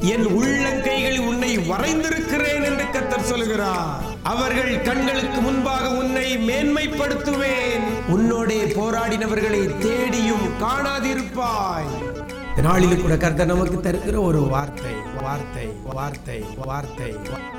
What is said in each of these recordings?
என் உள்ளங்கைகளில் உன்னை வரைந்திருக்கிறேன் என்று கர்த்தர் சொல்கிறார் அவர்கள் கண்களுக்கு முன்பாக உன்னை மேன்மைப்படுத்துவேன் உன்னோடே போராடினவர்களை தேடியும் காணாதிருப்பாய் இந்த நாளில் கூட கர்த்தர் நமக்கு தருகிற ஒரு வார்த்தை வார்த்தை வார்த்தை வார்த்தை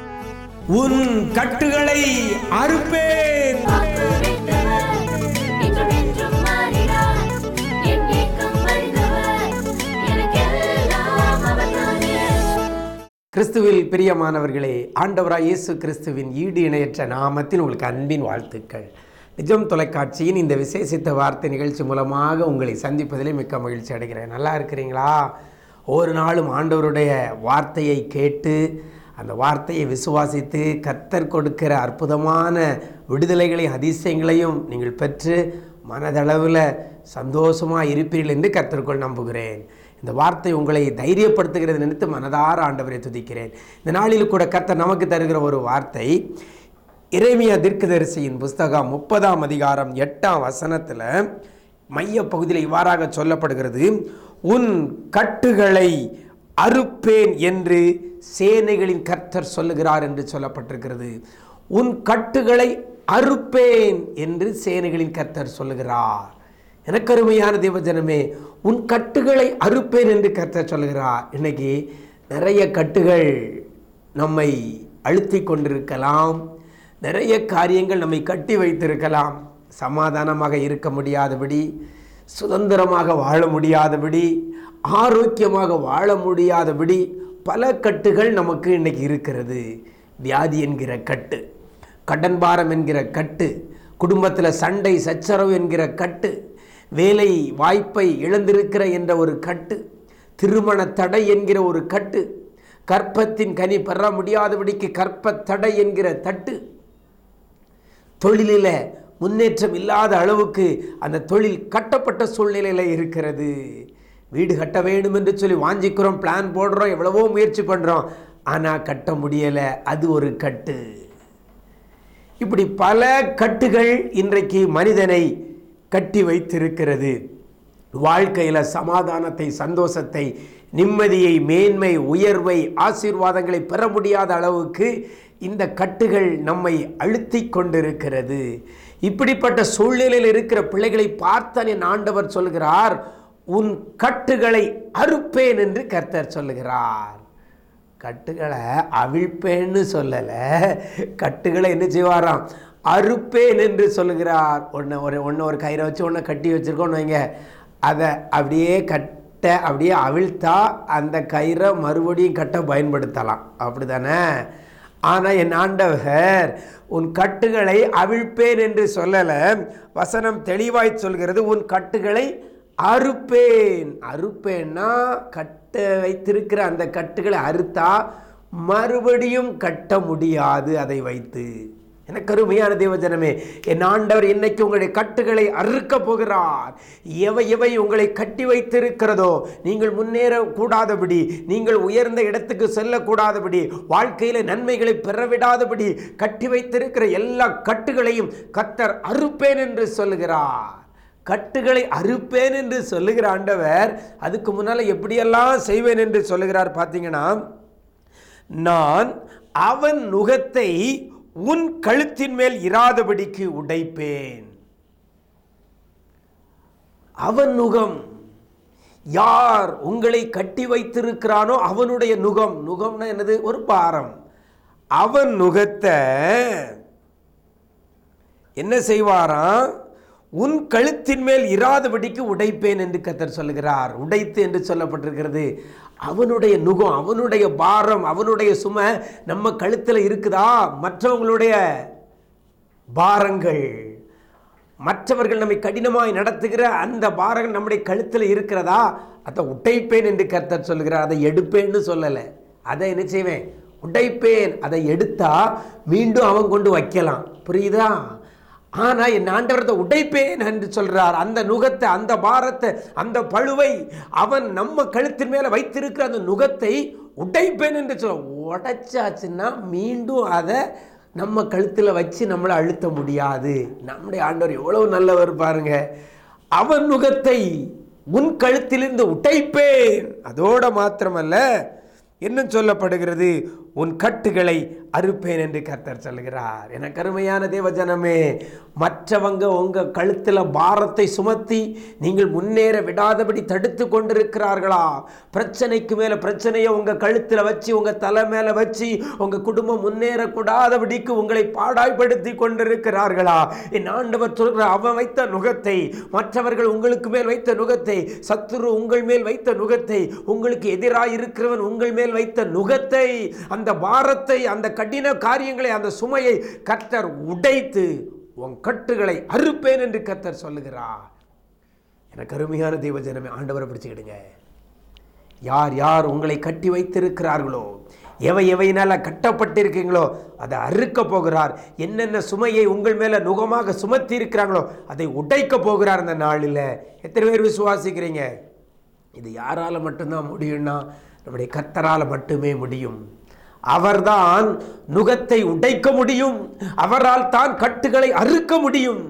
உன் கட்டுகளை அறுப்பேன் வாக்குரைத்தவர், இன்றும் என்றும் மாறினார். என் ஏக்கம் அறிந்தவர், எனக்கெல்லாம் அவர்தானே. கிறிஸ்துவில் பிரியமானவர்களே ஆண்டவராய் இயேசு கிறிஸ்துவின் ஈடு இணையற்ற நாமத்தில் உங்களுக்கு அன்பின் வாழ்த்துக்கள் நிஜம் தொலைக்காட்சியின் இந்த விசேஷித்த வார்த்தை நிகழ்ச்சி மூலமாக உங்களை சந்திப்பதிலே மிக்க மகிழ்ச்சி அடைகிறேன் நல்லா இருக்கிறீங்களா ஒரு நாளும் ஆண்டவருடைய வார்த்தையை கேட்டு அந்த வார்த்தையை விசுவாசித்து கத்தர் கொடுக்கிற அற்புதமான விடுதலைகளையும் அதிசயங்களையும் நீங்கள் பெற்று மனதளவில் சந்தோஷமாக இருப்பீர்கள் என்று கத்தருக்குள் நம்புகிறேன் இந்த வார்த்தை உங்களை தைரியப்படுத்துகிறது நினைத்து மனதார ஆண்டவரை துதிக்கிறேன் இந்த நாளில் கூட கர்த்தர் நமக்கு தருகிற ஒரு வார்த்தை இறைமியா தீர்க்கதரிசியின் புஸ்தகம் முப்பதாம் அதிகாரம் எட்டாம் வசனத்தில் மைய பகுதியில் இவ்வாறாக சொல்லப்படுகிறது உன் கட்டுகளை அறுப்பேன் என்று சேனைகளின் கர்த்தர் சொல்லுகிறார் என்று சொல்லப்பட்டிருக்கிறது உன் கட்டுகளை அறுப்பேன் என்று சேனைகளின் கர்த்தர் சொல்லுகிறார் எனக்கு அருமையான தேவஜனமே உன் கட்டுகளை அறுப்பேன் என்று கர்த்தர் சொல்கிறார் இன்னைக்கு நிறைய கட்டுகள் நம்மை அழுத்தி கொண்டிருக்கலாம் நிறைய காரியங்கள் நம்மை கட்டி வைத்திருக்கலாம் சமாதானமாக இருக்க முடியாதபடி சுதந்திரமாக வாழ முடியாதபடி ஆரோக்கியமாக வாழ முடியாதபடி பல கட்டுகள் நமக்கு இன்னைக்கு இருக்கிறது வியாதி என்கிற கட்டு கடன் பாரம் என்கிற கட்டு குடும்பத்தில் சண்டை சச்சரவு என்கிற கட்டு வேலை வாய்ப்பை இழந்திருக்கிற என்ற ஒரு கட்டு திருமண தடை என்கிற ஒரு கட்டு கற்பத்தின் கனி பெற முடியாதபடிக்கு கற்ப தடை என்கிற தட்டு தொழிலில் முன்னேற்றம் இல்லாத அளவுக்கு அந்த தொழில் கட்டப்பட்ட சூழ்நிலையில் இருக்கிறது வீடு கட்ட வேண்டும் என்று சொல்லி வாஞ்சிக்கிறோம் பிளான் போடுறோம் எவ்வளவோ முயற்சி பண்ணுறோம் ஆனால் கட்ட முடியலை அது ஒரு கட்டு இப்படி பல கட்டுகள் இன்றைக்கு மனிதனை கட்டி வைத்திருக்கிறது வாழ்க்கையில் சமாதானத்தை சந்தோஷத்தை நிம்மதியை மேன்மை உயர்வை ஆசீர்வாதங்களை பெற முடியாத அளவுக்கு இந்த கட்டுகள் நம்மை அழுத்தி கொண்டிருக்கிறது இப்படிப்பட்ட சூழ்நிலையில் இருக்கிற பிள்ளைகளை பார்த்தான் என் ஆண்டவர் சொல்கிறார் உன் கட்டுகளை அறுப்பேன் என்று கர்த்தர் சொல்லுகிறார் கட்டுகளை அவிழ்ப்பேன்னு சொல்லலை கட்டுகளை என்ன செய்வாராம் அறுப்பேன் என்று சொல்லுகிறார் ஒன்று ஒரு ஒன்று ஒரு கயிறை வச்சு ஒன்று கட்டி வச்சுருக்கோன்னு வைங்க அதை அப்படியே கட்ட அப்படியே அவிழ்த்தா அந்த கயிறை மறுபடியும் கட்ட பயன்படுத்தலாம் அப்படி தானே ஆனால் என் ஆண்டவர் உன் கட்டுகளை அவிழ்ப்பேன் என்று சொல்லலை வசனம் தெளிவாய் சொல்கிறது உன் கட்டுகளை அறுப்பேன் அறுப்பேன்னா கட்ட வைத்திருக்கிற அந்த கட்டுகளை அறுத்தா மறுபடியும் கட்ட முடியாது அதை வைத்து எனக்கு அருமையான தேவஜனமே என் ஆண்டவர் இன்னைக்கு உங்களுடைய கட்டுகளை அறுக்க போகிறார் எவை எவை உங்களை கட்டி வைத்திருக்கிறதோ நீங்கள் முன்னேற கூடாதபடி நீங்கள் உயர்ந்த இடத்துக்கு செல்லக்கூடாதபடி வாழ்க்கையில் நன்மைகளை பெறவிடாதபடி கட்டி வைத்திருக்கிற எல்லா கட்டுகளையும் கத்தர் அறுப்பேன் என்று சொல்லுகிறார் கட்டுகளை அறுப்பேன் என்று சொல்லுகிற ஆண்டவர் அதுக்கு முன்னால் எப்படியெல்லாம் செய்வேன் என்று சொல்லுகிறார் பார்த்தீங்கன்னா நான் அவன் நுகத்தை உன் கழுத்தின் மேல் இராதபடிக்கு உடைப்பேன் அவன் நுகம் யார் உங்களை கட்டி வைத்திருக்கிறானோ அவனுடைய நுகம் நுகம்னா என்னது ஒரு பாரம் அவன் நுகத்தை என்ன செய்வாராம் உன் கழுத்தின் மேல் இராதபடிக்கு உடைப்பேன் என்று கத்தர் சொல்லுகிறார் உடைத்து என்று சொல்லப்பட்டிருக்கிறது அவனுடைய நுகம் அவனுடைய பாரம் அவனுடைய சுமை நம்ம கழுத்தில் இருக்குதா மற்றவங்களுடைய பாரங்கள் மற்றவர்கள் நம்மை கடினமாய் நடத்துகிற அந்த பாரங்கள் நம்முடைய கழுத்தில் இருக்கிறதா அதை உடைப்பேன் என்று கர்த்தர் சொல்லுகிறார் அதை எடுப்பேன்னு சொல்லலை அதை என்ன செய்வேன் உடைப்பேன் அதை எடுத்தா மீண்டும் அவன் கொண்டு வைக்கலாம் புரியுதா ஆனா என் ஆண்டவரத்தை உடைப்பேன் என்று சொல்றார் அந்த நுகத்தை அந்த பாரத்தை அந்த பழுவை அவன் நம்ம கழுத்தின் மேல வைத்திருக்கிற அந்த நுகத்தை உடைப்பேன் என்று சொல்ல உடைச்சாச்சுன்னா மீண்டும் அதை நம்ம கழுத்தில் வச்சு நம்மளை அழுத்த முடியாது நம்முடைய ஆண்டவர் எவ்வளவு நல்லவர் பாருங்க அவன் நுகத்தை உன் கழுத்திலிருந்து உடைப்பேன் அதோட மாத்திரமல்ல இன்னும் சொல்லப்படுகிறது உன் கட்டுகளை அறுப்பேன் என்று கர்த்தர் சொல்கிறார் எனக்கு அருமையான தேவஜனமே மற்றவங்க உங்க கழுத்தில் பாரத்தை சுமத்தி நீங்கள் முன்னேற விடாதபடி தடுத்து கொண்டிருக்கிறார்களா பிரச்சனைக்கு மேல பிரச்சனையை உங்க கழுத்தில் வச்சு உங்க தலை மேல வச்சு உங்க குடும்பம் முன்னேறக்கூடாதபடிக்கு உங்களை பாடாய்படுத்தி கொண்டிருக்கிறார்களா என் ஆண்டவர் சொல்கிற அவன் வைத்த நுகத்தை மற்றவர்கள் உங்களுக்கு மேல் வைத்த நுகத்தை சத்துரு உங்கள் மேல் வைத்த நுகத்தை உங்களுக்கு எதிராக இருக்கிறவன் உங்கள் மேல் வைத்த நுகத்தை அந்த பாரத்தை அந்த கடின காரியங்களை அந்த சுமையை கர்த்தர் உடைத்து உன் கட்டுகளை அறுப்பேன் என்று கர்த்தர் சொல்லுகிறார் எனக்கு அருமையான தெய்வஜனமே ஆண்டவரை பிடிச்சுக்கிடுங்க யார் யார் உங்களை கட்டி வைத்திருக்கிறார்களோ எவை எவையினால கட்டப்பட்டிருக்கீங்களோ அதை அறுக்க போகிறார் என்னென்ன சுமையை உங்கள் மேலே நுகமாக சுமத்தி இருக்கிறாங்களோ அதை உடைக்க போகிறார் அந்த நாளில் எத்தனை பேர் விசுவாசிக்கிறீங்க இது யாரால மட்டும்தான் முடியும்னா நம்முடைய கர்த்தரால் மட்டுமே முடியும் அவர்தான் நுகத்தை உடைக்க முடியும் அவரால் தான் கட்டுகளை அறுக்க முடியும்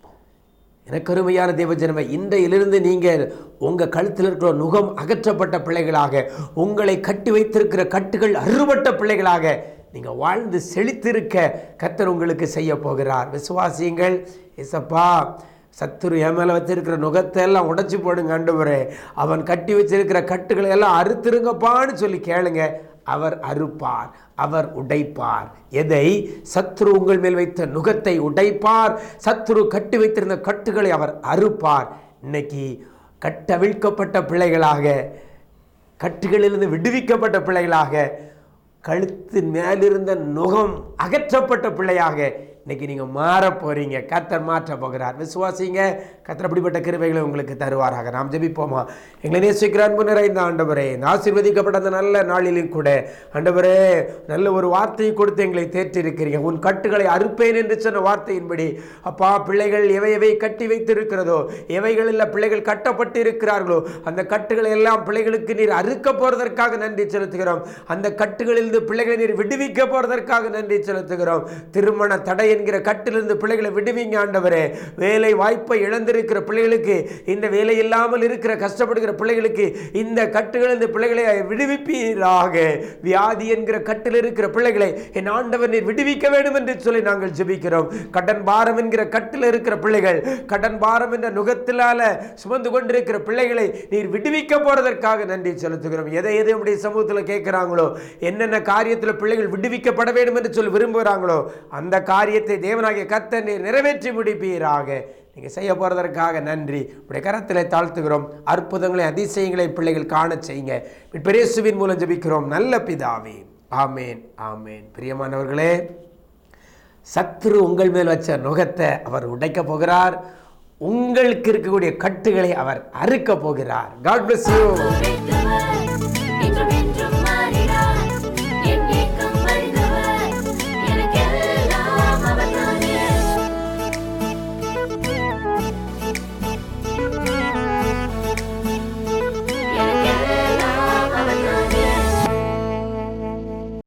எனக்கு அருமையான தேவஜனமே இன்றையிலிருந்து நீங்கள் உங்கள் கழுத்தில் இருக்கிற நுகம் அகற்றப்பட்ட பிள்ளைகளாக உங்களை கட்டி வைத்திருக்கிற கட்டுகள் அறுபட்ட பிள்ளைகளாக நீங்கள் வாழ்ந்து செழித்திருக்க கர்த்தர் உங்களுக்கு செய்ய போகிறார் விசுவாசியுங்கள் இசப்பா சத்துரு என் மேலே வச்சிருக்கிற நுகத்தை எல்லாம் உடைச்சி போடுங்க ஆண்டவரே அவன் கட்டி வச்சிருக்கிற கட்டுகளை எல்லாம் அறுத்துருங்கப்பான்னு சொல்லி கேளுங்க அவர் அறுப்பார் அவர் உடைப்பார் எதை சத்ரு உங்கள் மேல் வைத்த நுகத்தை உடைப்பார் சத்ரு கட்டி வைத்திருந்த கட்டுகளை அவர் அறுப்பார் இன்னைக்கு கட்டவிழ்க்கப்பட்ட பிள்ளைகளாக கட்டுகளிலிருந்து விடுவிக்கப்பட்ட பிள்ளைகளாக கழுத்தின் மேலிருந்த நுகம் அகற்றப்பட்ட பிள்ளையாக இன்னைக்கு நீங்க மாற போறீங்க கர்த்தர் மாற்ற போகிறார் விசுவாசிங்க கர்த்தர் அப்படிப்பட்ட கிருபைகளை உங்களுக்கு தருவாராக நாம் ஜெபிப்போமா எங்களை நேசிக்கிற அன்பு நிறைந்த ஆண்டவரே இந்த ஆசீர்வதிக்கப்பட்ட அந்த நல்ல நாளிலும் கூட ஆண்டவரே நல்ல ஒரு வார்த்தையை கொடுத்து எங்களை தேற்றிருக்கிறீங்க உன் கட்டுகளை அறுப்பேன் என்று சொன்ன வார்த்தையின்படி அப்பா பிள்ளைகள் எவை எவை கட்டி வைத்திருக்கிறதோ எவைகளில் பிள்ளைகள் கட்டப்பட்டு இருக்கிறார்களோ அந்த கட்டுகளை எல்லாம் பிள்ளைகளுக்கு நீர் அறுக்க போறதற்காக நன்றி செலுத்துகிறோம் அந்த கட்டுகளிலிருந்து பிள்ளைகளை நீர் விடுவிக்க போறதற்காக நன்றி செலுத்துகிறோம் திருமண தடை என்கிற கட்டிலிருந்து பிள்ளைகளை விடுவிங்க ஆண்டவரே வேலை வாய்ப்பை இழந்திருக்கிற பிள்ளைகளுக்கு இந்த வேலை இல்லாமல் இருக்கிற கஷ்டப்படுகிற பிள்ளைகளுக்கு இந்த கட்டுகளிலிருந்து பிள்ளைகளை விடுவிப்பீராக வியாதி என்கிற கட்டில் இருக்கிற பிள்ளைகளை என் ஆண்டவர் நீர் விடுவிக்க வேண்டும் என்று சொல்லி நாங்கள் ஜெபிக்கிறோம் கடன் பாரம் என்கிற கட்டில் இருக்கிற பிள்ளைகள் கடன் பாரம் என்ற நுகத்திலால சுமந்து கொண்டிருக்கிற பிள்ளைகளை நீர் விடுவிக்க போறதற்காக நன்றி செலுத்துகிறோம் எதை எதை உடைய சமூகத்தில் கேட்கிறாங்களோ என்னென்ன காரியத்தில் பிள்ளைகள் விடுவிக்கப்பட வேண்டும் என்று சொல்லி விரும்புகிறாங்களோ அந்த காரியத்தை தேவனாகிய கர்த்தர் நீர் நிறைவேற்றி முடிப்பீராக நீங்கள் செய்ய போகிறதற்காக நன்றி உடைய கரத்தில் தாழ்த்துகிறோம் அற்புதங்களை அதிசயங்களை பிள்ளைகள் காணச் செய்யுங்க பெரியசுவின் மூலம் ஜெபிக்கிறோம் நல்ல பிதாவே ஆமேன் ஆமேன் பிரியமானவர்களே சத்ரு உங்கள் மேல் வச்ச நுகத்தை அவர் உடைக்க போகிறார் உங்களுக்கு இருக்கக்கூடிய கட்டுகளை அவர் அறுக்க போகிறார் காட் bless you உடைத்தவர்